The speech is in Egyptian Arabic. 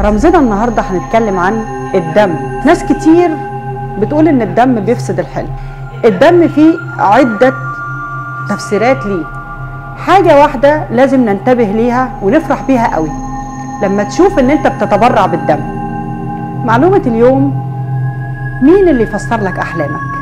رمزنا النهارده هنتكلم عن الدم ناس كتير بتقول ان الدم بيفسد الحلم الدم فيه عدة تفسيرات ليه حاجة واحدة لازم ننتبه ليها ونفرح بيها قوي لما تشوف ان انت بتتبرع بالدم معلومة اليوم مين اللي يفسر لك احلامك